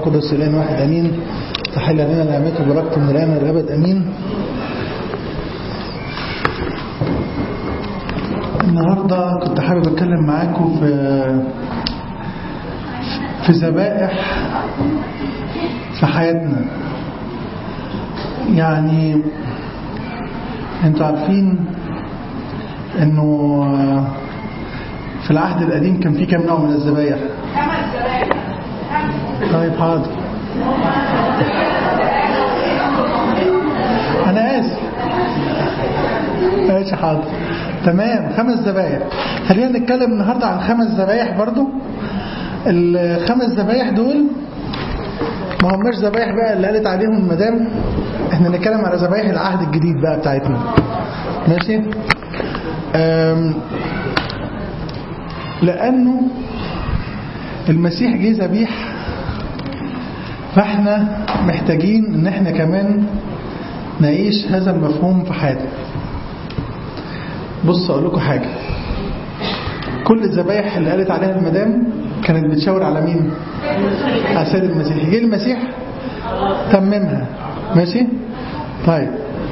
القدس الان واحد امين تحل لنا نعمته وبركته من الان والابد امين النهارده كنت حابب اتكلم معاكم في في ذبائح في حياتنا يعني انتوا عارفين انه في العهد القديم كان في كام نوع من الذبايح طيب حاضر انا اسف ماشي حاضر تمام خمس ذبايح خلينا نتكلم النهارده عن خمس ذبايح برضو الخمس ذبايح دول ما هماش ذبايح بقى اللي قالت عليهم المدام احنا نتكلم على ذبايح العهد الجديد بقى بتاعتنا ماشي أم لانه المسيح جه ذبيح فاحنا محتاجين ان احنا كمان نعيش هذا المفهوم في حياتنا بص اقول لكم حاجه كل الذبايح اللي قالت عليها المدام كانت بتشاور على مين على السيد المسيح جه المسيح تممها ماشي طيب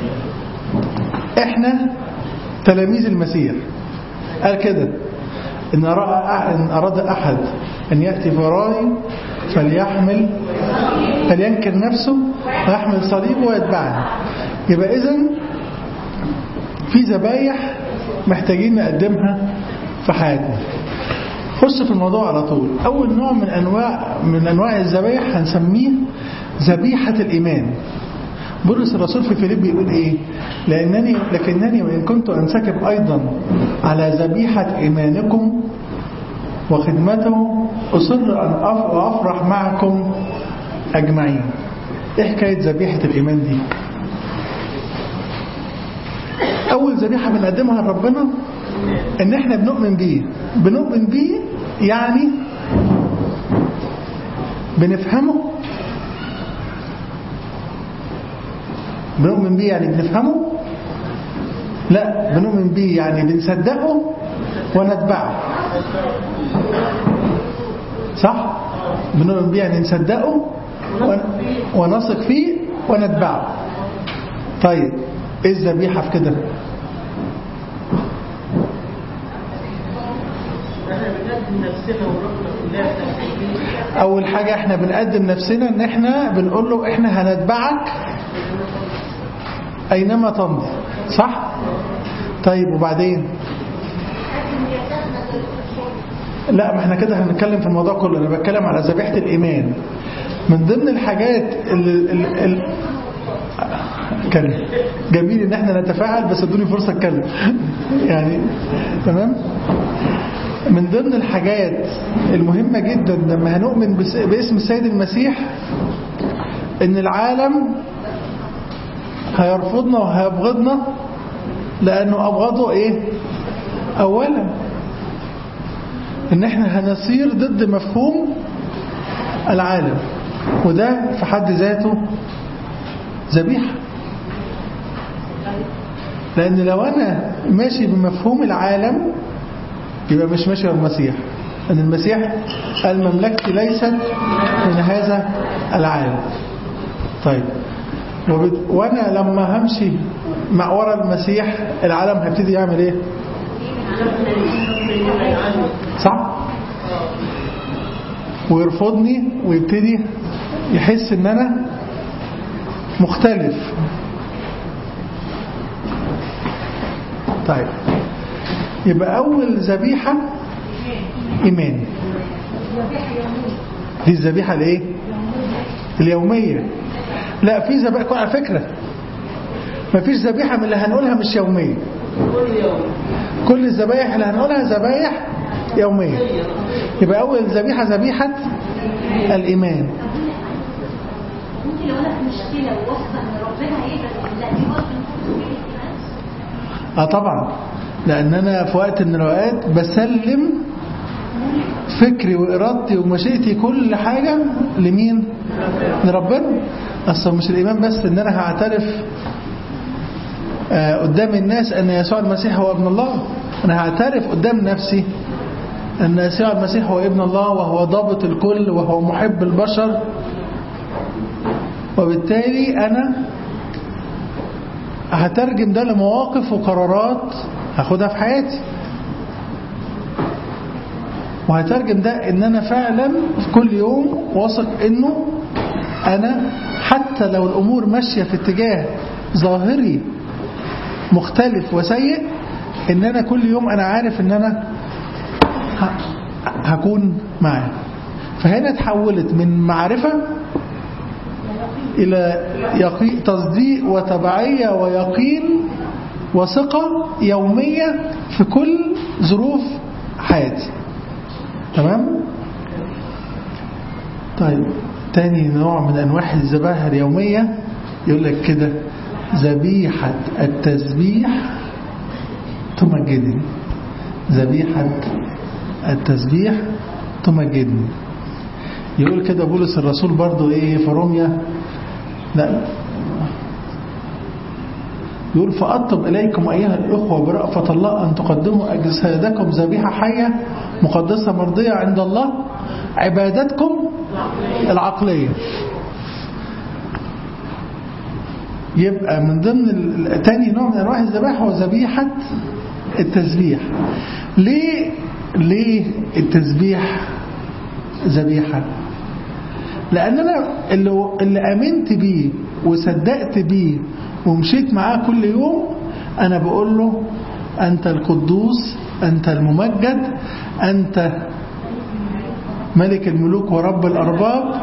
احنا تلاميذ المسيح قال كده إن, إن أراد أحد أن يأتي فرائي فليحمل فلينكر نفسه ويحمل صليبه ويتبعني يبقى إذن في ذبايح محتاجين نقدمها في حياتنا خش في الموضوع على طول أول نوع من أنواع من أنواع الذبايح هنسميه ذبيحة الإيمان بولس الرسول في فيليب بيقول ايه لانني لكنني وان كنت انسكب ايضا على ذبيحه ايمانكم وخدمته اصر ان افرح معكم اجمعين ايه حكايه ذبيحه الايمان دي اول ذبيحه بنقدمها لربنا ان احنا بنؤمن بيه بنؤمن بيه يعني بنفهمه بنؤمن بيه يعني بنفهمه لا بنؤمن بيه يعني بنصدقه ونتبعه صح بنؤمن بيه يعني نصدقه ونثق فيه ونتبعه طيب ايه الذبيحه في كده اول حاجه احنا بنقدم نفسنا ان احنا بنقول له احنا هنتبعك أينما تمضي صح؟ طيب وبعدين لا ما احنا كده هنتكلم في الموضوع كله انا بتكلم على ذبيحه الايمان من ضمن الحاجات اللي, اللي كان جميل ان احنا نتفاعل بس ادوني فرصه اتكلم يعني تمام من ضمن الحاجات المهمه جدا لما هنؤمن باسم السيد المسيح ان العالم هيرفضنا وهيبغضنا لأنه أبغضه إيه أولا إن إحنا هنصير ضد مفهوم العالم وده في حد ذاته ذبيحة لأن لو أنا ماشي بمفهوم العالم يبقى مش ماشي بالمسيح أن المسيح قال مملكتي ليست من هذا العالم طيب وانا لما همشي مع ورا المسيح العالم هيبتدي يعمل ايه صح ويرفضني ويبتدي يحس ان انا مختلف طيب يبقى اول ذبيحه ايمان دي الذبيحه الايه اليوميه لا في ذبائح على فكرة ما فيش ذبيحة من اللي هنقولها مش يومية كل الذبايح اللي هنقولها ذبايح يومية يبقى أول ذبيحة ذبيحة الإيمان ممكن لو انا في مشكله وواثقه ان ربنا هيقدر لا دي برضه اه طبعا لان انا في وقت من الاوقات بسلم فكري وارادتي ومشيئتي كل حاجه لمين لربنا اصلا مش الايمان بس ان انا هعترف آه قدام الناس ان يسوع المسيح هو ابن الله انا هعترف قدام نفسي ان يسوع المسيح هو ابن الله وهو ضابط الكل وهو محب البشر وبالتالي أنا هترجم ده لمواقف وقرارات هاخدها في حياتي وهترجم ده ان انا فعلا في كل يوم واثق انه انا حتى لو الامور ماشية في اتجاه ظاهري مختلف وسيء ان انا كل يوم انا عارف ان انا هكون معاه فهنا تحولت من معرفة إلى يقين تصديق وتبعية ويقين وثقة يومية في كل ظروف حياتي تمام طيب تاني نوع من أنواع الذبائح اليومية يقول لك كده ذبيحة التسبيح تمجدني ذبيحة التسبيح تمجدني يقول كده بولس الرسول برضو ايه في روميا لا يقول فأطب إليكم أيها الأخوة برأفة الله أن تقدموا أجسادكم ذبيحة حية مقدسة مرضية عند الله عبادتكم العقلية يبقى من ضمن تاني نوع من أنواع الذبائح هو ذبيحة التسبيح ليه ليه التسبيح ذبيحة لأن أنا اللي, اللي أمنت بيه وصدقت بيه ومشيت معاه كل يوم أنا بقول له أنت القدوس أنت الممجد أنت ملك الملوك ورب الأرباب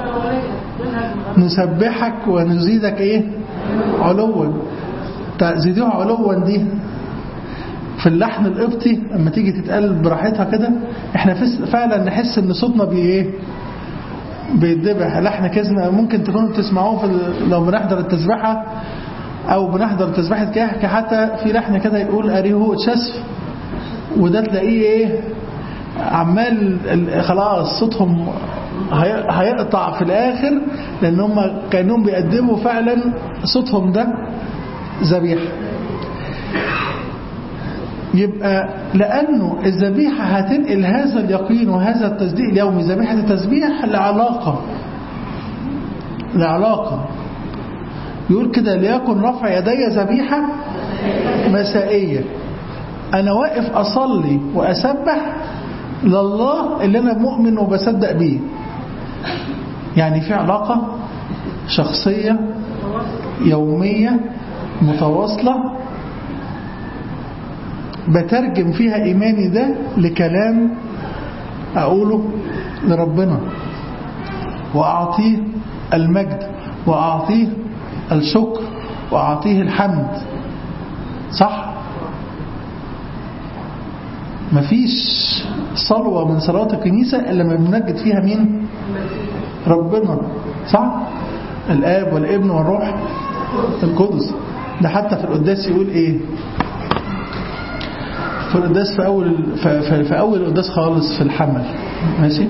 نسبحك ونزيدك إيه علوا زيدوها علوا دي في اللحن القبطي لما تيجي تتقال براحتها كده احنا فعلا نحس ان صوتنا بي ايه بيتذبح لحن كزمة ممكن تكونوا بتسمعوه في لو بنحضر التسبيحة او بنحضر تسبيحة كحك حتى في لحن كده يقول اريهو تشسف وده تلاقيه ايه عمال خلاص صوتهم هيقطع في الاخر لان هم كانهم بيقدموا فعلا صوتهم ده ذبيحه يبقى لأنه الذبيحة هتنقل هذا اليقين وهذا التصديق اليومي ذبيحة التسبيح لعلاقة لعلاقة يقول كده ليكن رفع يدي ذبيحة مسائية أنا واقف أصلي وأسبح لله اللي أنا مؤمن وبصدق بيه يعني في علاقة شخصية يومية متواصلة بترجم فيها إيماني ده لكلام أقوله لربنا وأعطيه المجد وأعطيه الشكر وأعطيه الحمد صح مفيش صلوة من صلاة الكنيسة إلا ما بنمجد فيها مين ربنا صح الآب والابن والروح القدس ده حتى في القداس يقول ايه في القداس في أول في, في أول القداس خالص في الحمل ماشي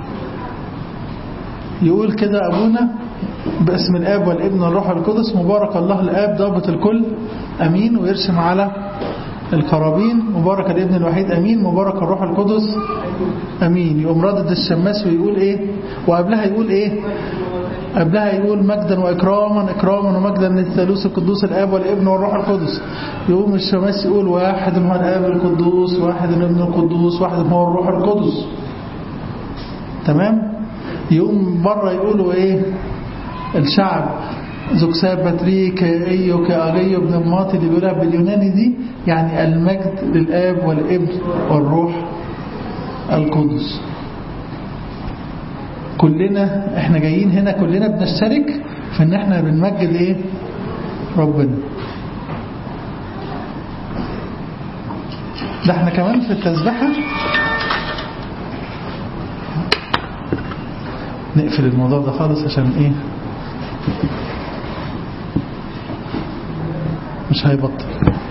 يقول كده أبونا باسم الآب والابن والروح القدس مبارك الله الآب ضابط الكل أمين ويرسم على القرابين مبارك الابن الوحيد أمين مبارك الروح القدس أمين يقوم ردد الشماس ويقول إيه وقبلها يقول إيه قبلها يقول مجدا وإكراما إكراما ومجدا للثالوث القدوس الآب والابن والروح القدس يقوم الشماس يقول واحد هو الآب القدوس واحد الابن القدوس واحد هو الروح القدس تمام يقوم بره يقولوا إيه الشعب زوكساب باتريك ايو كاغيو ابن الماطي اللي بيقولها باليوناني دي يعني المجد للاب والابن والروح القدس كلنا احنا جايين هنا كلنا بنشترك في ان احنا بنمجد ايه ربنا ده احنا كمان في التسبحة نقفل الموضوع ده خالص عشان ايه مش هيبطل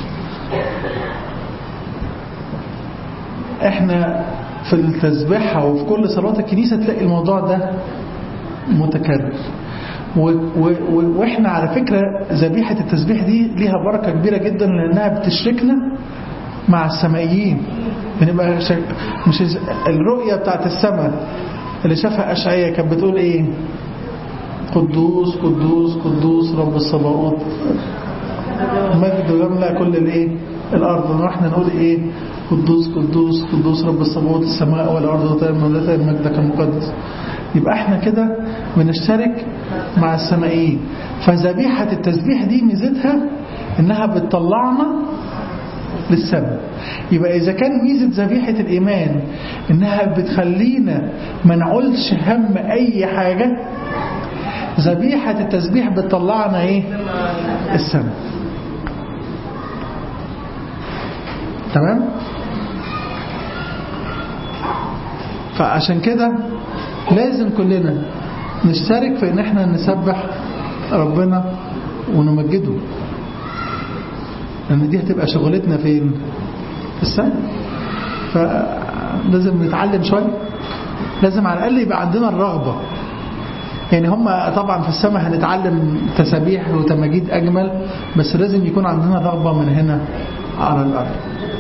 احنا في التسبيحة وفي كل صلاة الكنيسة تلاقي الموضوع ده متكرر و و و واحنا على فكرة ذبيحة التسبيح دي ليها بركة كبيرة جدا لأنها بتشركنا مع السمائيين بنبقى شك... مش الرؤية بتاعت السماء اللي شافها أشعية كانت بتقول ايه قدوس قدوس قدوس رب الصباوت مجد يملأ كل الايه الارض ونحن نقول ايه قدوس قدوس قدوس رب الصباوت السماء والارض وتملأ مجدك المقدس يبقى احنا كده بنشترك مع السمائيين فذبيحة التسبيح دي ميزتها انها بتطلعنا للسماء يبقى إذا كان ميزة ذبيحة الإيمان إنها بتخلينا ما نعولش هم أي حاجة ذبيحة التسبيح بتطلعنا إيه السماء تمام فعشان كده لازم كلنا نشترك في ان احنا نسبح ربنا ونمجده لان دي هتبقى شغلتنا فين في السنة فلازم نتعلم شوية لازم على الأقل يبقى عندنا الرغبة يعني هم طبعا في السماء هنتعلم تسابيح وتماجيد أجمل بس لازم يكون عندنا رغبة من هنا على الأرض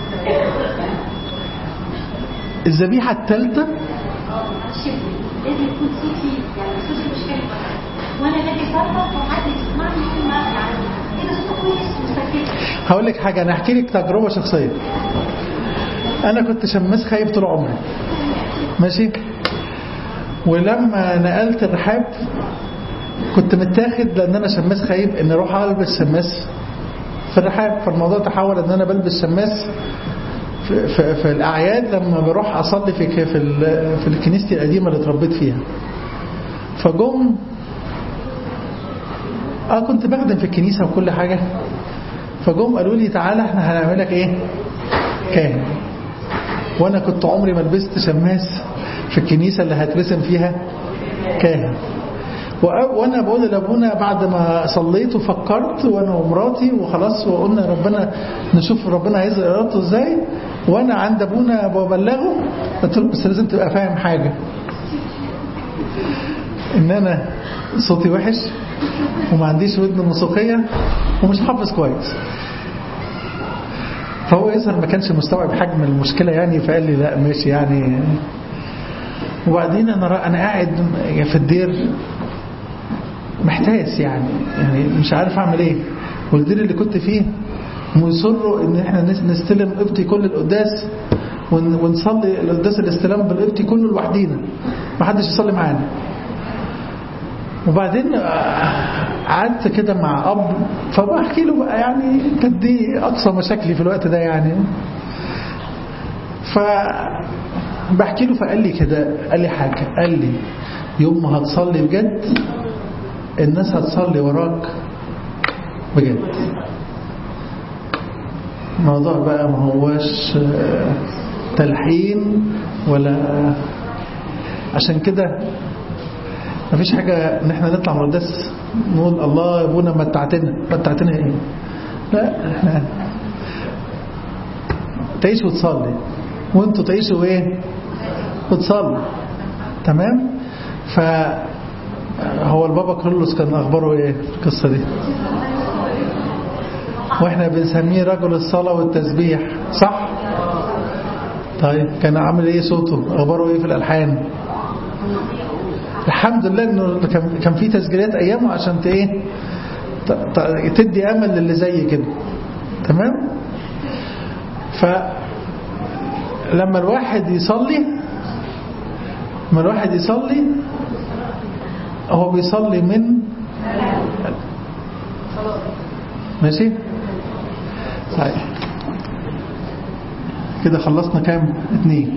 الذبيحة الثالثة لازم يكون صوتي يعني صوتي مش حلو وانا باجي صرخ وحد يسمعني يقول ما يعني كده صوته كويس مستفيد هقول لك حاجة أنا أحكي لك تجربة شخصية أنا كنت شماس خايب طول عمري ماشي ولما نقلت الرحاب كنت متاخد لأن أنا شماس خايب إن أروح ألبس شماس في الرحاب فالموضوع تحول إن أنا بلبس شماس في, في, في الأعياد لما بروح أصلي في في ال- في الكنيستي القديمة اللي اتربيت فيها فجم اه كنت بخدم في الكنيسة وكل حاجة فجم قالوا لي تعالى احنا هنعملك ايه كاهن وانا كنت عمري ما لبست شماس في الكنيسة اللي هترسم فيها كاهن وأ- وانا بقول لابونا بعد ما صليت وفكرت وانا ومراتي وخلاص وقلنا ربنا نشوف ربنا عايز ارادته ازاي وانا عند ابونا ببلغه قلت له بس لازم تبقى فاهم حاجه ان انا صوتي وحش وما عنديش ودن موسيقيه ومش حافظ كويس فهو يظهر ما كانش مستوعب حجم المشكله يعني فقال لي لا ماشي يعني وبعدين انا را- انا قاعد في الدير محتاس يعني يعني مش عارف اعمل ايه والدير اللي كنت فيه مصروا ان احنا نس- نستلم قبطي كل القداس ون- ونصلي القداس الاستلام بالقبطي كله لوحدينا ما حدش يصلي معانا وبعدين آه، قعدت كده مع اب فبحكي له بقى يعني كانت دي اقصى مشاكلي في الوقت ده يعني ف بحكي له فقال لي كده قال لي حاجه قال لي يوم ما هتصلي بجد الناس هتصلي وراك بجد الموضوع بقى ما هواش آه، تلحين ولا عشان كده مفيش حاجة ان احنا نطلع من القداس نقول الله يا ابونا متعتنا متعتنا ايه لا احنا تعيش وتصلي وانتوا تعيشوا ايه وتصلي تمام ف هو البابا كرولوس كان اخباره ايه في القصه دي واحنا بنسميه رجل الصلاه والتسبيح صح طيب كان عامل ايه صوته اخباره ايه في الالحان الحمد لله انه كان كان في تسجيلات ايامه عشان ت- ايه ت- ت- تدي امل للي زي كده تمام ف لما الواحد يصلي لما الواحد يصلي هو بيصلي من ماشي طيب كده خلصنا كام اتنين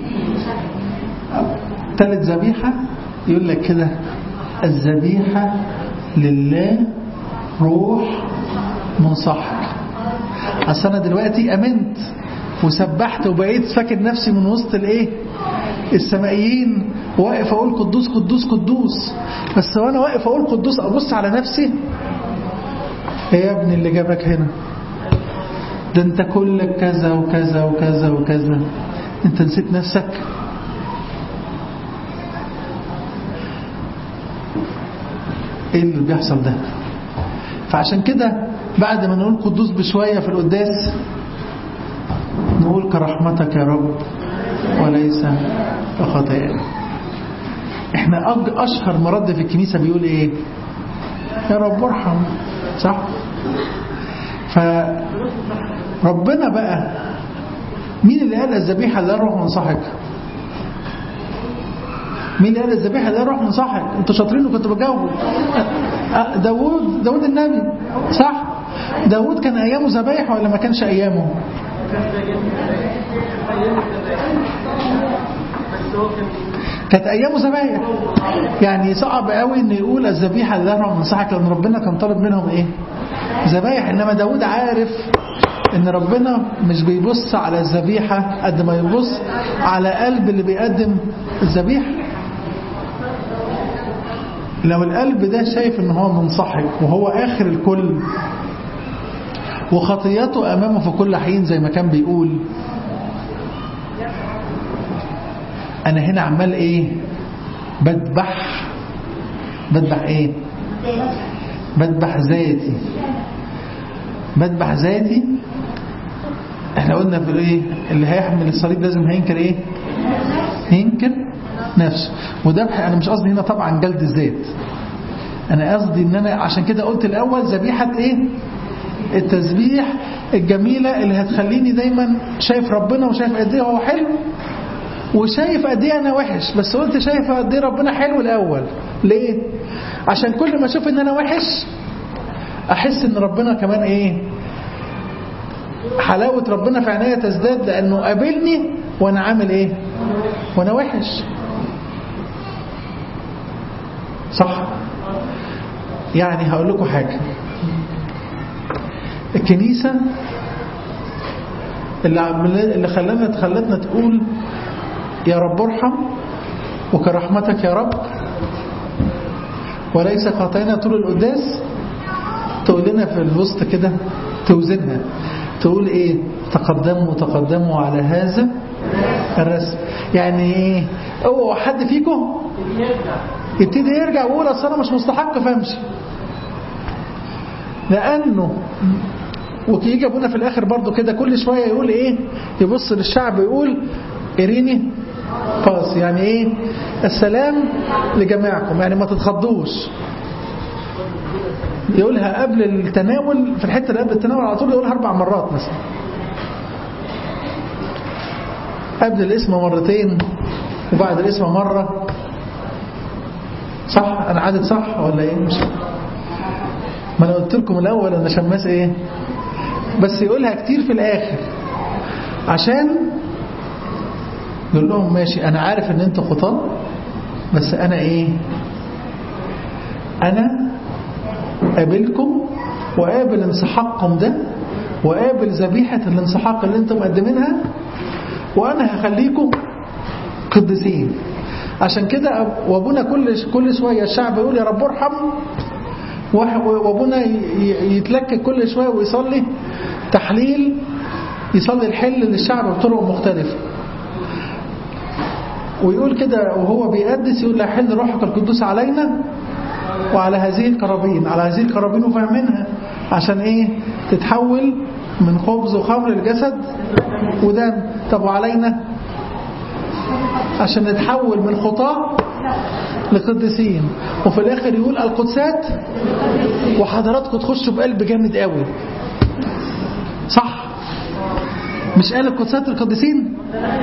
تالت ذبيحة يقول لك كده الذبيحة لله روح منصحك اصل انا دلوقتي امنت وسبحت وبقيت فاكر نفسي من وسط الايه السمائيين واقف اقول قدوس قدوس قدوس بس وانا واقف اقول قدوس ابص على نفسي ايه يا ابني اللي جابك هنا ده انت كلك كذا وكذا وكذا وكذا انت نسيت نفسك ايه اللي بيحصل ده فعشان كده بعد ما نقول قدوس بشوية في القداس نقول كرحمتك يا رب وليس كخطايانا احنا أج- اشهر مرد في الكنيسة بيقول ايه يا رب ارحم صح فربنا بقى مين اللي قال الذبيحة لا روح منصحك مين اللي قال الذبيحة لا روح منصحك انتوا شاطرين وكنتوا بتجاوبوا أه، داوود داوود النبي صح داوود كان ايامه ذبايح ولا ما كانش ايامه كانت ايامه ذبايح يعني صعب قوي ان يقول الذبيحه اللي روح منصحك لان ربنا كان طالب منهم ايه ذبايح انما داوود عارف ان ربنا مش بيبص على الذبيحه قد ما يبص على قلب اللي بيقدم الذبيحه لو القلب ده شايف ان هو منصحك وهو اخر الكل وخطياته امامه في كل حين زي ما كان بيقول انا هنا عمال ايه بذبح بذبح ايه بذبح ذاتي بذبح ذاتي احنا قلنا في الايه اللي هيحمل الصليب لازم هينكر ايه هينكر نفسه وذبح انا مش قصدي هنا طبعا جلد الذات انا قصدي ان انا عشان كده قلت الاول ذبيحه ايه التسبيح الجميله اللي هتخليني دايما شايف ربنا وشايف قد ايه هو حلو وشايف قد ايه انا وحش بس قلت شايف قد ايه ربنا حلو الاول ليه عشان كل ما اشوف ان انا وحش احس ان ربنا كمان ايه حلاوة ربنا في عينيا تزداد لانه قابلني وانا عامل ايه وانا وحش صح يعني هقول لكم حاجة الكنيسة اللي عمل- اللي خلانا خلتنا تقول يا رب ارحم وكرحمتك يا رب وليس خطايانا طول القداس تقول لنا في الوسط كده توزنها تقول ايه تقدموا تقدموا على هذا الرسم يعني ايه اوعوا حد فيكم يبتدي يرجع ويقول اصل انا مش مستحق فامشي لانه ويجي ابونا في الاخر برضو كده كل شويه يقول ايه يبص للشعب يقول اريني باس يعني ايه السلام لجميعكم يعني ما تتخضوش يقولها قبل التناول في الحته اللي قبل التناول على طول يقولها اربع مرات مثلا قبل الاسم مرتين وبعد الاسم مره صح انا عادت صح ولا ايه مش ما انا قلت لكم الاول انا شماس ايه بس يقولها كتير في الاخر عشان يقول لهم ماشي انا عارف ان انتوا خطاه بس انا ايه انا قابلكم وقابل انسحاقكم ده وقابل ذبيحة الانسحاق اللي انتم مقدمينها وانا هخليكم قديسين عشان كده وابونا كل كل شويه الشعب يقول يا رب ارحم وح- وابونا ي- ي- يتلكك كل شويه ويصلي تحليل يصلي الحل للشعب بطرق مختلفه ويقول كده وهو بيقدس يقول لا حل روحك القدوس علينا وعلى هذه الكرابين على هذه الكرابين وفاهمينها عشان ايه تتحول من خبز وخمر الجسد ودم طب وعلينا عشان نتحول من خطاة لقديسين وفي الاخر يقول القدسات وحضراتكم تخشوا بقلب جامد قوي صح مش قال القدسات القديسين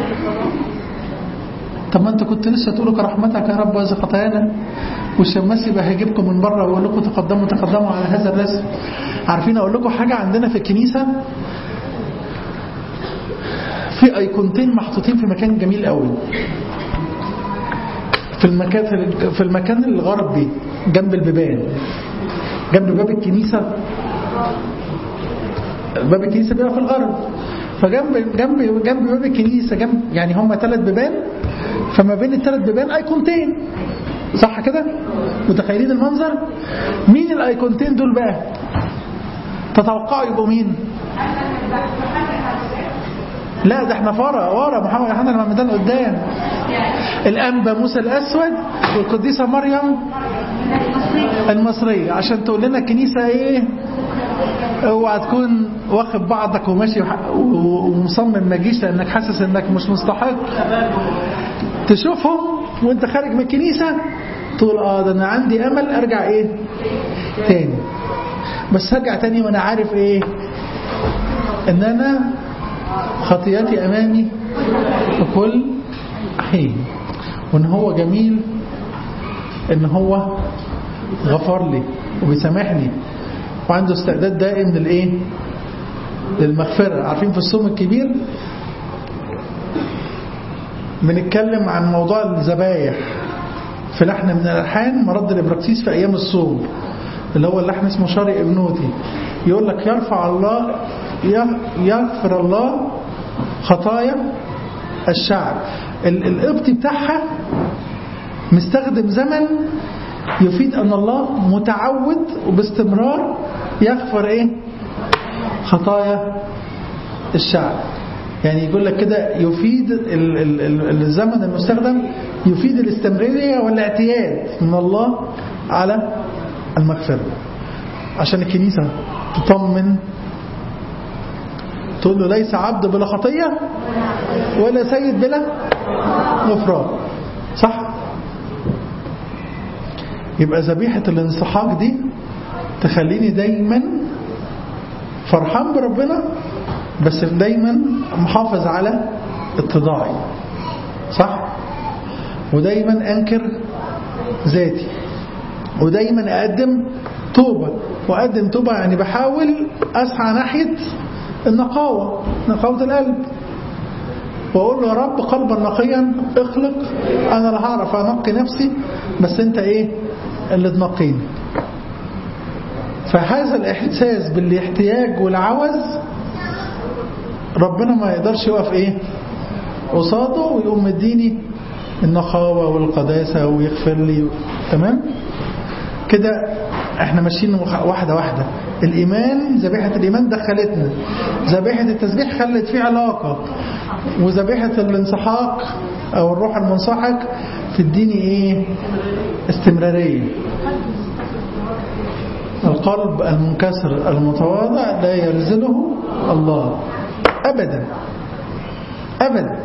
طب ما انتوا كنت لسه تقولوا كرحمتك يا رب وإذا خطايانا والشماس يبقى هيجيبكم من بره ويقول لكم تقدموا تقدموا على هذا الرسم عارفين اقول لكم حاجه عندنا في الكنيسه في ايقونتين محطوطين في مكان جميل قوي في المكان في المكان الغربي جنب البيبان جنب باب الكنيسه باب الكنيسه بيبقى في الغرب فجنب جنب جنب باب الكنيسه جنب يعني هم ثلاث بيبان فما بين الثلاث بيبان ايقونتين صح كده متخيلين المنظر مين الايقونتين دول بقى تتوقعوا يبقوا مين لا ده احنا ورا ورا محمد يوحنا المعمدان قدام الانبا موسى الاسود والقديسه مريم المصريه عشان تقول لنا الكنيسه ايه اوعى تكون واخد بعضك وماشي وح- و- ومصمم ما تجيش لانك حاسس انك مش مستحق تشوفهم وانت خارج من الكنيسه تقول اه ده انا عندي امل ارجع ايه تاني بس هرجع تاني وانا عارف ايه ان انا خطيئتي امامي في كل حين وان هو جميل ان هو غفر لي وبيسامحني وعنده استعداد دائم للايه للمغفرة عارفين في الصوم الكبير بنتكلم عن موضوع الذبايح في لحن من الألحان مرد الإبراكسيس في أيام الصوم اللي هو اللحن اسمه شارع ابنوتي يقول لك يرفع الله يغفر الله خطايا الشعب القبط بتاعها مستخدم زمن يفيد أن الله متعود وباستمرار يغفر إيه خطايا الشعب يعني يقول لك كده يفيد ال ال ال الزمن المستخدم يفيد الاستمرارية والاعتياد من الله على المغفرة عشان الكنيسة تطمن تقول له ليس عبد بلا خطية ولا سيد بلا غفران صح يبقى ذبيحة الانسحاق دي تخليني دايما فرحان بربنا بس دايما محافظ على اتضاعي صح ودايما انكر ذاتي ودايما اقدم توبة واقدم توبة يعني بحاول اسعى ناحية النقاوة نقاوة القلب واقول له يا رب قلبا نقيا اخلق انا لا هعرف انقي نفسي بس انت ايه اللي تنقيني فهذا الاحساس بالاحتياج والعوز ربنا ما يقدرش يقف ايه قصاده ويقوم مديني النقاوة والقداسة ويغفر لي تمام كده احنا ماشيين واحدة واحدة الإيمان ذبيحة الإيمان دخلتنا ذبيحة التسبيح خلت فيه علاقة وذبيحة الانسحاق أو الروح المنسحق تديني إيه استمرارية القلب المنكسر المتواضع لا يرزله الله أبدا أبدا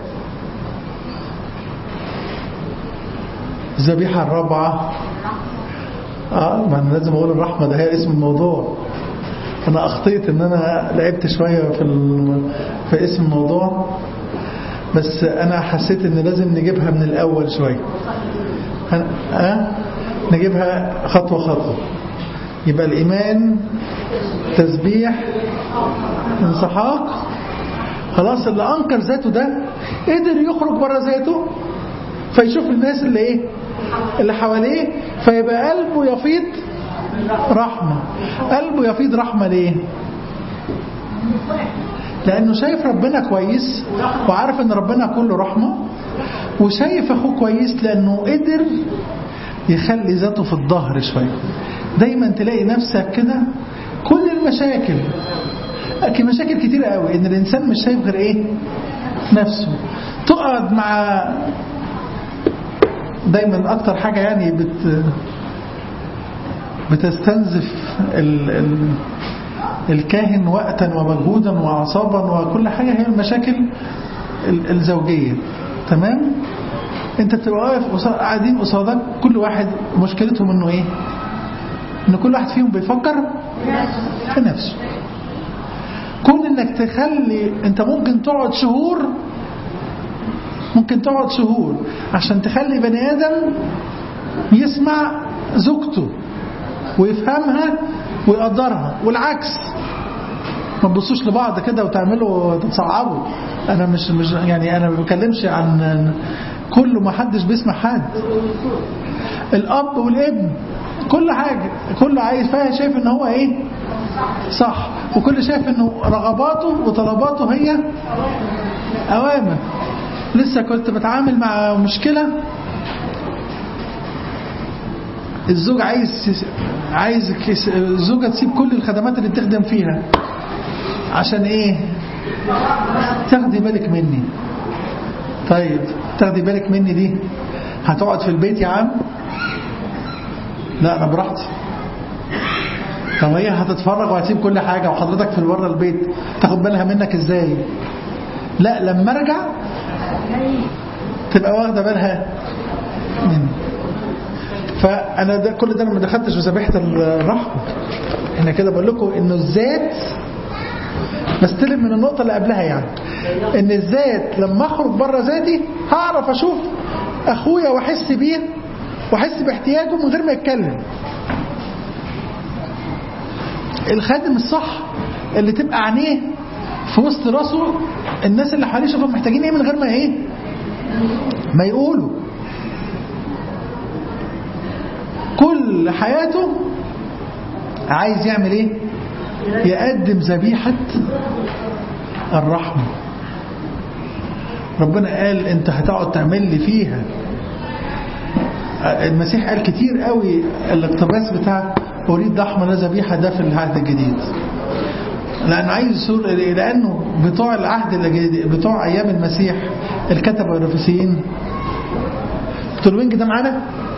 الذبيحة الرابعة آه ما أنا لازم أقول الرحمة ده هي اسم الموضوع أنا أخطيت إن أنا لعبت شوية في الم... في اسم الموضوع بس أنا حسيت إن لازم نجيبها من الأول شوية أه؟ نجيبها خطوة خطوة يبقى الإيمان تسبيح انسحاق خلاص اللي أنكر ذاته ده قدر يخرج بره ذاته فيشوف الناس اللي ايه اللي حواليه فيبقى قلبه يفيض رحمة قلبه يفيض رحمة ليه لأنه شايف ربنا كويس وعارف أن ربنا كله رحمة وشايف أخوه كويس لأنه قدر يخلي ذاته في الظهر شوية دايما تلاقي نفسك كده كل المشاكل أكي مشاكل كتيرة قوي إن الإنسان مش شايف غير إيه نفسه تقعد مع دايما أكتر حاجة يعني بت بتستنزف ال... ال... الكاهن وقتا ومجهودا وأعصابا وكل حاجة هي المشاكل الزوجية تمام انت بتبقى واقف قاعدين قصادك كل واحد مشكلتهم انه ايه ان كل واحد فيهم بيفكر في نفسه كون انك تخلي انت ممكن تقعد شهور ممكن تقعد شهور عشان تخلي بني ادم يسمع زوجته ويفهمها ويقدرها والعكس ما تبصوش لبعض كده وتعملوا تتصعبوا انا مش مش يعني انا ما بتكلمش عن كله ما حدش بيسمع حد الاب والابن كل حاجه كله عايز فيها شايف ان هو ايه صح وكل شايف انه رغباته وطلباته هي اوامر لسه كنت بتعامل مع مشكله الزوج عايز عايز الزوجه تسيب كل الخدمات اللي بتخدم فيها عشان ايه تاخدي بالك مني طيب تاخدي بالك مني دي هتقعد في البيت يا عم لا انا براحتي طب هي هتتفرج وهتسيب كل حاجه وحضرتك في بره البيت تاخد بالها منك ازاي لا لما ارجع تبقى واخده بالها مني فانا ده كل ده انا ما دخلتش في ذبيحه الرحمه احنا كده بقول لكم انه الذات بستلم من النقطه اللي قبلها يعني ان الذات لما اخرج بره ذاتي هعرف اشوف اخويا واحس بيه واحس باحتياجه من غير ما يتكلم الخادم الصح اللي تبقى عينيه في وسط راسه الناس اللي حواليه شوفهم محتاجين ايه من غير ما ايه ما يقولوا كل حياته عايز يعمل ايه يقدم ذبيحة الرحمة ربنا قال انت هتقعد تعمل لي فيها المسيح قال كتير قوي الاقتباس بتاع اريد لحم لا ذبيحه ده في العهد الجديد لان عايز يصور لانه بتوع العهد الجديد بتوع ايام المسيح الكتبه والرفسيين الوينج ده معانا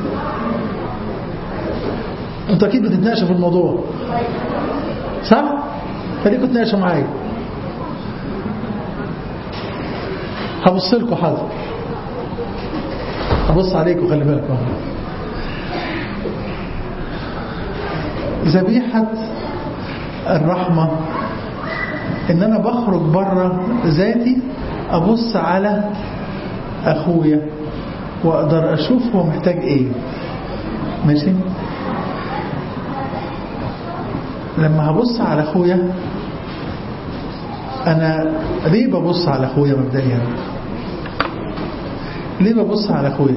انتوا اكيد بتتناقشوا في الموضوع صح خليكم تناقشوا معايا هبص لكم حاضر هبص عليكم خلي بالكم ذبيحة الرحمة ان انا بخرج بره ذاتي ابص على اخويا واقدر اشوف هو محتاج ايه ماشي لما هبص على اخويا انا ليه ببص على اخويا مبدئيا ليه ببص على اخويا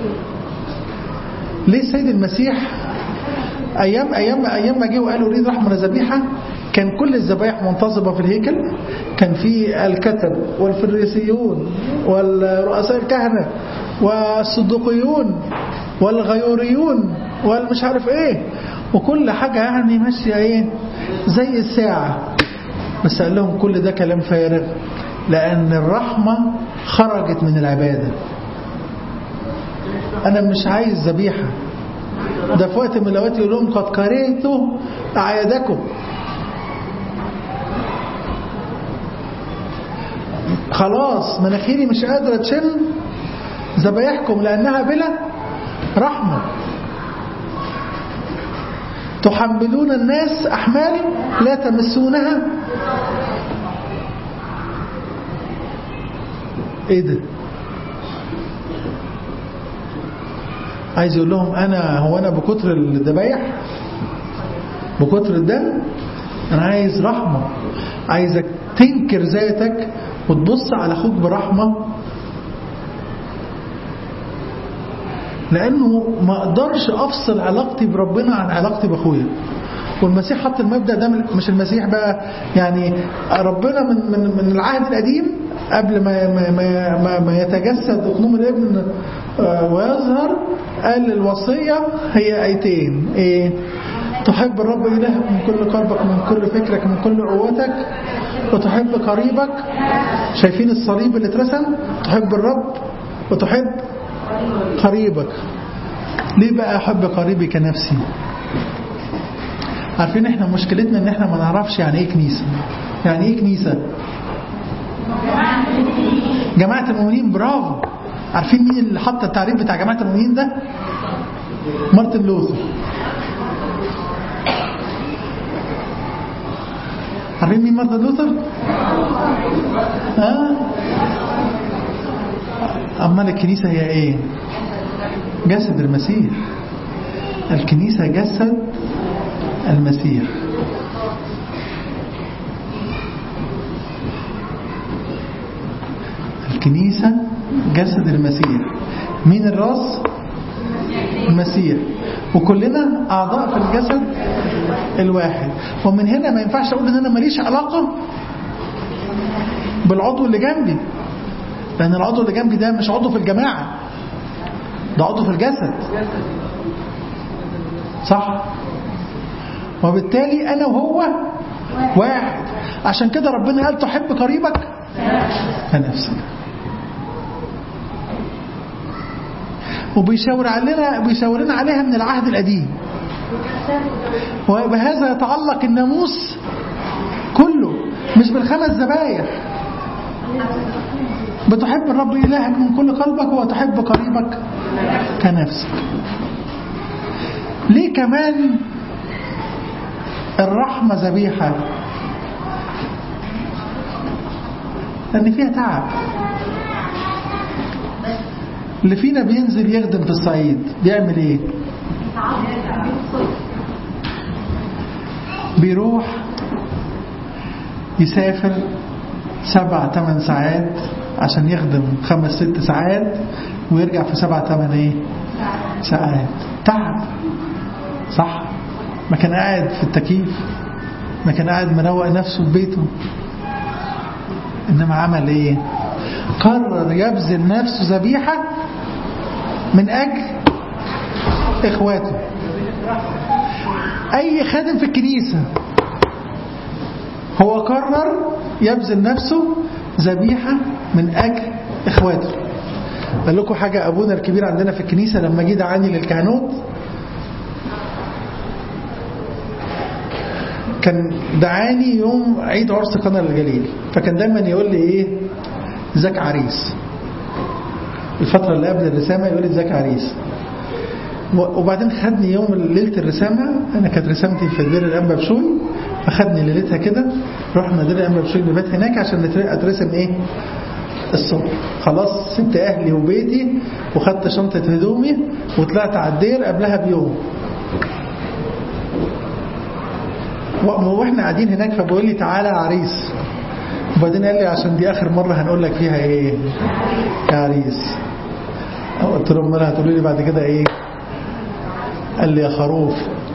ليه السيد المسيح ايام ايام ايام ما جه وقالوا اريد رحمه ذبيحه كان كل الذبايح منتصبه في الهيكل كان في الكتب والفريسيون والرؤساء الكهنه والصدوقيون والغيوريون والمش عارف ايه وكل حاجه يعني ماشيه ايه زي الساعه بس قال لهم كل ده كلام فارغ لان الرحمه خرجت من العباده انا مش عايز ذبيحه ده في وقت من الاوقات يقول لهم قد كرهت اعيادكم خلاص مناخيري مش قادرة تشم ذبايحكم لأنها بلا رحمة تحملون الناس أحمال لا تمسونها ايه ده عايز يقول لهم انا هو انا بكتر الذبايح بكتر الدم انا عايز رحمة عايزك تنكر ذاتك وتبص على اخوك برحمة لانه ما اقدرش افصل علاقتي بربنا عن علاقتي باخويا والمسيح حط المبدا ده مش المسيح بقى يعني ربنا من من من العهد القديم قبل ما ما ما, ما يتجسد اقنوم الابن ويظهر قال الوصيه هي ايتين ايه تحب الرب إلهك من كل قلبك من كل فكرك من كل قوتك وتحب قريبك شايفين الصليب اللي اترسم تحب الرب وتحب قريبك ليه بقى أحب قريبي كنفسي عارفين احنا مشكلتنا ان احنا ما نعرفش يعني ايه كنيسة يعني ايه كنيسة جماعة المؤمنين برافو عارفين مين اللي حط التعريف بتاع جماعة المؤمنين ده مارتن لوثر عارفين مين مارتن لوثر ها امال الكنيسة هي ايه جسد المسيح الكنيسة جسد المسيح الكنيسة جسد المسيح مين الراس المسيح وكلنا أعضاء في الجسد الواحد ومن هنا ما ينفعش أقول إن أنا ماليش علاقة بالعضو اللي جنبي لأن العضو اللي جنبي ده مش عضو في الجماعة ده عضو في الجسد صح وبالتالي أنا وهو واحد عشان كده ربنا قال تحب قريبك كنفسك وبيشاور علينا بيشاورنا عليها من العهد القديم وبهذا يتعلق الناموس كله مش بالخمس ذبايح بتحب الرب إلهك من كل قلبك وتحب قريبك كنفسك ليه كمان الرحمة ذبيحة لأن فيها تعب اللي فينا بينزل يخدم في الصعيد بيعمل ايه بيروح يسافر سبع ثمان ساعات عشان يخدم خمس ست ساعات ويرجع في سبع ثمان ايه ساعات تعب صح ما كان قاعد في التكييف ما كان قاعد مروق نفسه في بيته انما عمل ايه قرر يبذل نفسه ذبيحة من اجل اخواته اي خادم في الكنيسة هو قرر يبذل نفسه ذبيحة من اجل اخواته قال لكم حاجة ابونا الكبير عندنا في الكنيسة لما جه دعاني للكهنوت كان دعاني يوم عيد عرس قنا الجليل فكان دايما يقول لي ايه ذاك عريس الفترة اللي قبل الرسامة يقول لي ذاك عريس وبعدين خدني يوم ليلة الرسامة أنا كانت رسامتي في دير الأنبا بشوي فخدني ليلتها كده رحنا دير الأنبا بشوي نبات هناك عشان أترسم إيه الصبح خلاص سبت أهلي وبيتي وخدت شنطة هدومي وطلعت على الدير قبلها بيوم واحنا قاعدين هناك فبقول لي تعالى يا عريس وبعدين قال لي عشان دي اخر مره هنقول لك فيها ايه يا عريس قلت له امال هتقولوا لي بعد كده ايه قال لي يا خروف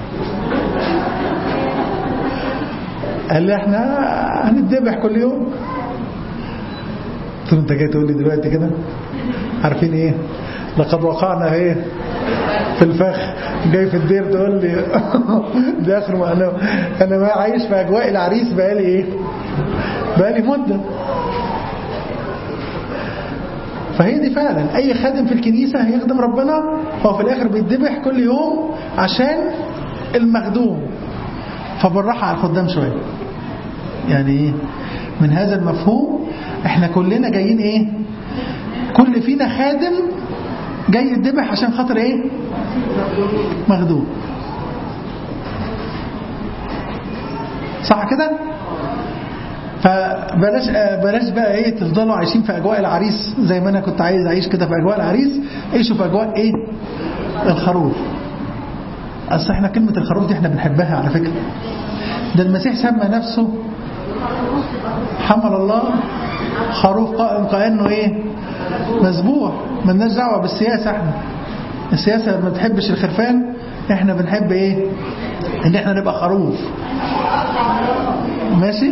قال لي احنا هنتذبح كل يوم قلت له انت جاي تقول لي دلوقتي كده عارفين ايه لقد وقعنا ايه في الفخ جاي في الدير تقول لي ده اخر ما انا انا ما عايش في اجواء العريس بقالي ايه بقالي مده فهي دي فعلا اي خادم في الكنيسه هيخدم ربنا هو في الاخر بيتذبح كل يوم عشان المخدوم فبالراحه على الخدام شويه يعني ايه من هذا المفهوم احنا كلنا جايين ايه كل فينا خادم جاي يتذبح عشان خاطر ايه مخدوم صح كده فبلاش بلاش بقى ايه تفضلوا عايشين في اجواء العريس زي ما انا كنت عايز اعيش كده في اجواء العريس عيشوا في اجواء ايه الخروف اصل احنا كلمه الخروف دي احنا بنحبها على فكره ده المسيح سمى نفسه حمل الله خروف قائم كانه ايه مذبوح مالناش دعوه بالسياسه احنا السياسه ما بتحبش الخرفان احنا بنحب ايه ان احنا نبقى خروف ماشي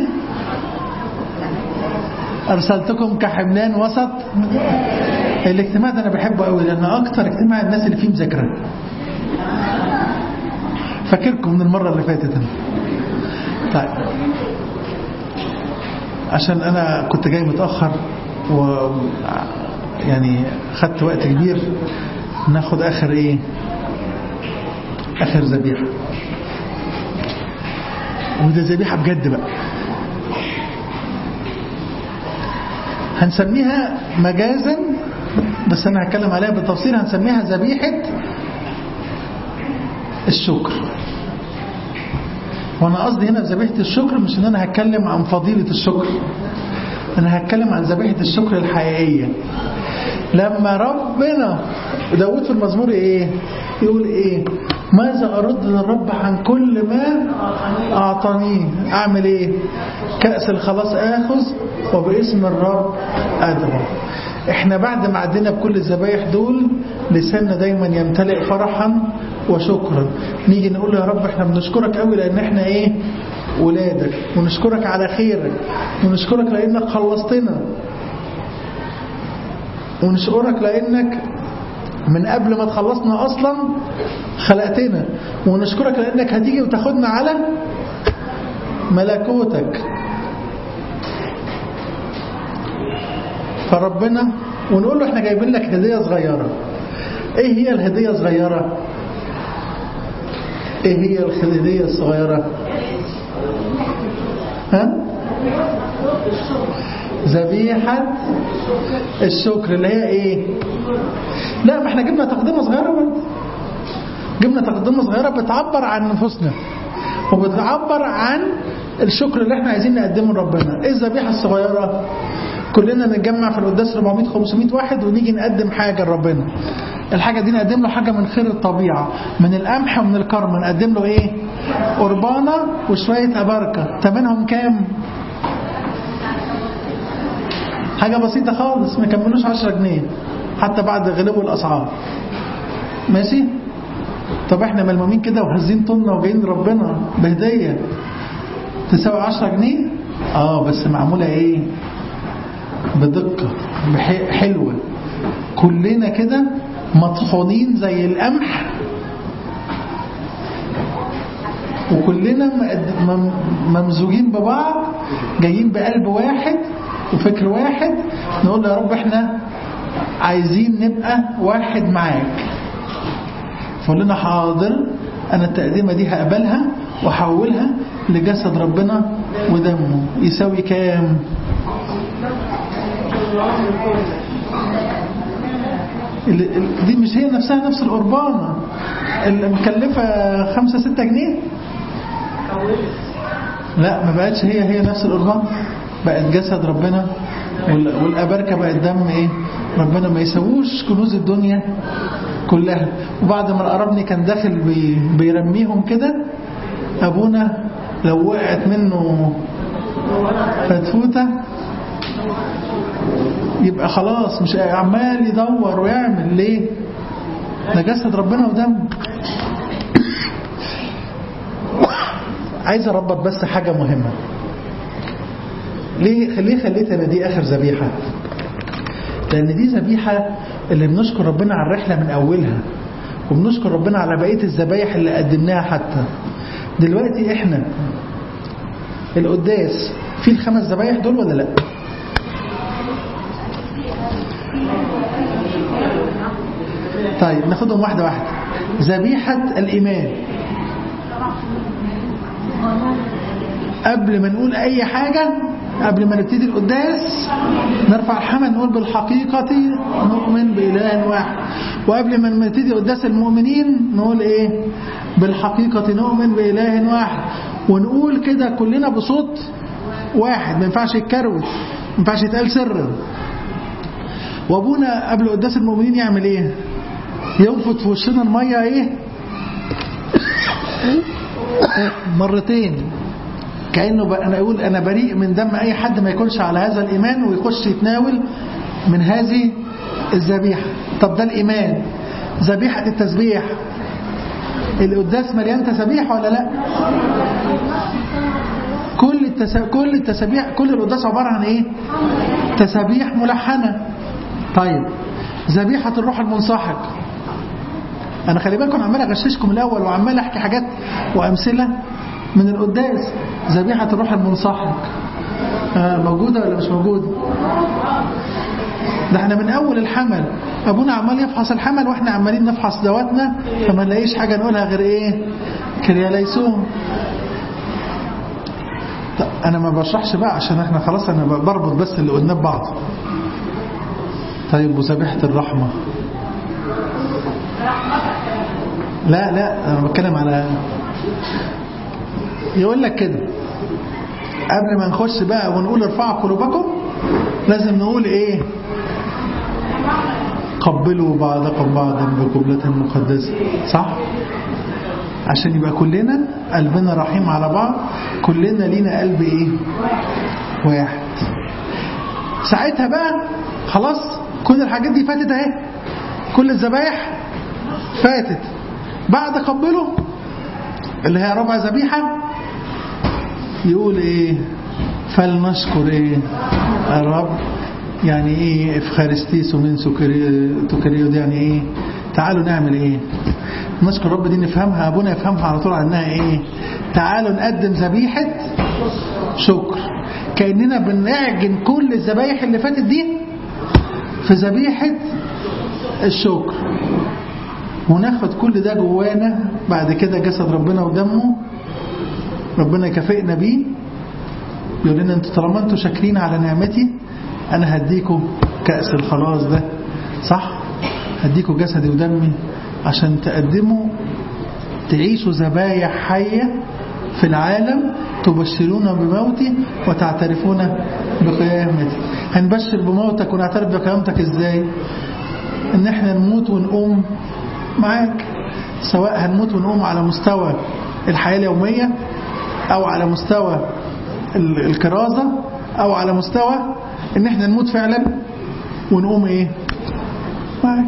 ارسلتكم كحملان وسط الاجتماع ده انا بحبه قوي لان اكتر اجتماع الناس اللي فيه مذاكره فاكركم من المره اللي فاتت انا طيب عشان انا كنت جاي متاخر و يعني خدت وقت كبير ناخد اخر ايه اخر ذبيحه وده ذبيحه بجد بقى هنسميها مجازا بس انا هتكلم عليها بالتفصيل هنسميها ذبيحه الشكر وانا قصدي هنا ذبيحه الشكر مش ان انا هتكلم عن فضيله الشكر انا هتكلم عن ذبيحه الشكر الحقيقيه لما ربنا داود في المزمور ايه يقول ايه ماذا ارد للرب عن كل ما اعطانيه اعمل ايه كأس الخلاص اخذ وباسم الرب ادعو احنا بعد ما عدينا بكل الذبايح دول لساننا دايما يمتلئ فرحا وشكرا نيجي نقول يا رب احنا بنشكرك قوي لان احنا ايه ولادك ونشكرك على خيرك ونشكرك لانك خلصتنا ونشكرك لانك من قبل ما تخلصنا اصلا خلقتنا ونشكرك لانك هتيجي وتاخدنا على ملكوتك فربنا ونقول له احنا جايبين لك هديه صغيره ايه هي الهديه الصغيره ايه هي الهديه الصغيره ها ذبيحة الشكر اللي هي ايه لا ما احنا جبنا تقدمة صغيرة برضه جبنا تقدمة صغيرة بتعبر عن نفوسنا وبتعبر عن الشكر اللي احنا عايزين نقدمه لربنا ايه الذبيحة الصغيرة كلنا نتجمع في القداس 400 500 واحد ونيجي نقدم حاجة لربنا الحاجة دي نقدم له حاجة من خير الطبيعة من القمح ومن الكرم نقدم له ايه قربانة وشوية أباركة تمنهم كام حاجة بسيطة خالص ما يكملوش 10 جنيه حتى بعد غلو الأسعار ماشي طب احنا ملمومين كده وهزين طنة وجايين ربنا بهدية تساوي 10 جنيه اه بس معمولة ايه بدقة بح- حلوة كلنا كده مطحونين زي القمح وكلنا مقد- مم- ممزوجين ببعض جايين بقلب واحد وفكر واحد نقول يا رب احنا عايزين نبقى واحد معاك فقول لنا حاضر انا التقديمة دي هقبلها واحولها لجسد ربنا ودمه يساوي كام ال- ال- دي مش هي نفسها نفس القربانة اللي مكلفة خمسة ستة جنيه لا ما بقتش هي هي نفس القربان بقت جسد ربنا وال- والأبركة بقت دم ايه ربنا ما يسووش كنوز الدنيا كلها وبعد ما القربني كان داخل بي بيرميهم كده أبونا لو وقعت منه فتفوتة يبقى خلاص مش عمال يدور ويعمل ليه ده جسد ربنا ودم عايز اربط بس حاجة مهمة ليه ليه خليت انا دي اخر ذبيحة لان دي ذبيحة اللي بنشكر ربنا على الرحلة من اولها وبنشكر ربنا على بقية الذبايح اللي قدمناها حتى دلوقتي احنا القداس في الخمس ذبايح دول ولا لا طيب ناخدهم واحدة واحدة ذبيحة الإيمان قبل ما نقول أي حاجة قبل ما نبتدي القداس نرفع الحمل نقول بالحقيقة نؤمن بإله واحد وقبل ما نبتدي قداس المؤمنين نقول إيه بالحقيقة نؤمن بإله واحد ونقول كده كلنا بصوت واحد ما ينفعش يتكروت ما ينفعش يتقال سرا وابونا قبل قداس المؤمنين يعمل ايه ينفض في وشنا الميه ايه مرتين كانه ب... انا اقول انا بريء من دم اي حد ما يكونش على هذا الايمان ويخش يتناول من هذه الذبيحه طب ده الايمان ذبيحه التسبيح القداس مليان تسابيح ولا لا كل التس... كل التسابيح كل القداس عباره عن ايه تسابيح ملحنه طيب ذبيحة الروح المنسحق أنا خلي بالكم عمال أغششكم الأول وعمال أحكي حاجات وأمثلة من القداس ذبيحة الروح المنسحق آه موجودة ولا مش موجودة ده احنا من أول الحمل أبونا عمال يفحص الحمل وإحنا عمالين نفحص دواتنا فما نلاقيش حاجة نقولها غير إيه كرياليسون طب أنا ما بشرحش بقى عشان احنا خلاص أنا بربط بس اللي قلناه ببعض طيب وذبيحة الرحمة لا لا أنا بتكلم على يقول لك كده قبل ما نخش بقى ونقول ارفعوا قلوبكم لازم نقول ايه قبلوا بعضكم بعضا بقبلة مقدسة صح عشان يبقى كلنا قلبنا رحيم على بعض كلنا لينا قلب ايه واحد ساعتها بقى خلاص كل الحاجات دي فاتت اهي كل الذبايح فاتت بعد قبله اللي هي ربع ذبيحه يقول ايه فلنشكر ايه الرب يعني ايه افخارستيس ومن سكريو دي يعني ايه تعالوا نعمل ايه نشكر رب دي نفهمها ابونا يفهمها على طول عنها ايه تعالوا نقدم ذبيحه شكر كاننا بنعجن كل الذبايح اللي فاتت دي في ذبيحه الشكر وناخد كل ده جوانا بعد كده جسد ربنا ودمه ربنا يكافئنا بيه يقول لنا انتوا طالما انتوا شاكرين على نعمتي انا هديكم كأس الخلاص ده صح هديكم جسدي ودمي عشان تقدموا تعيشوا ذبايح حية في العالم تبشرون بموته وتعترفون بقيامته هنبشر بموتك ونعترف بقيامتك ازاي ان احنا نموت ونقوم معاك سواء هنموت ونقوم على مستوى الحياة اليومية او على مستوى ال- الكرازة او على مستوى ان احنا نموت فعلا ونقوم ايه معاك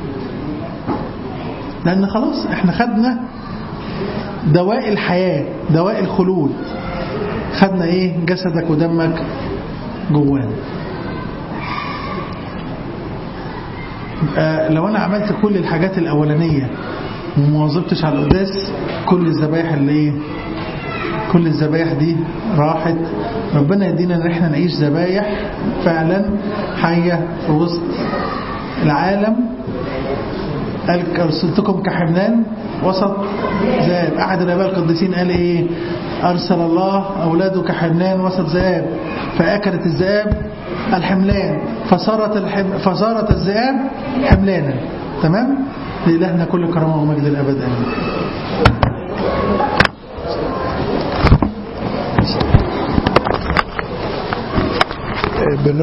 لان خلاص احنا خدنا دواء الحياة دواء الخلود خدنا ايه جسدك ودمك جوانا يبقى لو انا عملت كل الحاجات الاولانية ومواظبتش على القداس كل الذبايح اللي ايه كل الذبايح دي راحت ربنا يدينا ان احنا نعيش ذبايح فعلا حية في وسط العالم قال أرسلتكم كحملان وسط ذئاب أحد الآباء القديسين قال إيه أرسل الله أولاده كحملان وسط ذئاب فأكلت الذئاب الحملان فصارت الحم... فصارت الذئاب حملانا تمام لإلهنا كل كرامة ومجد الأبد آمين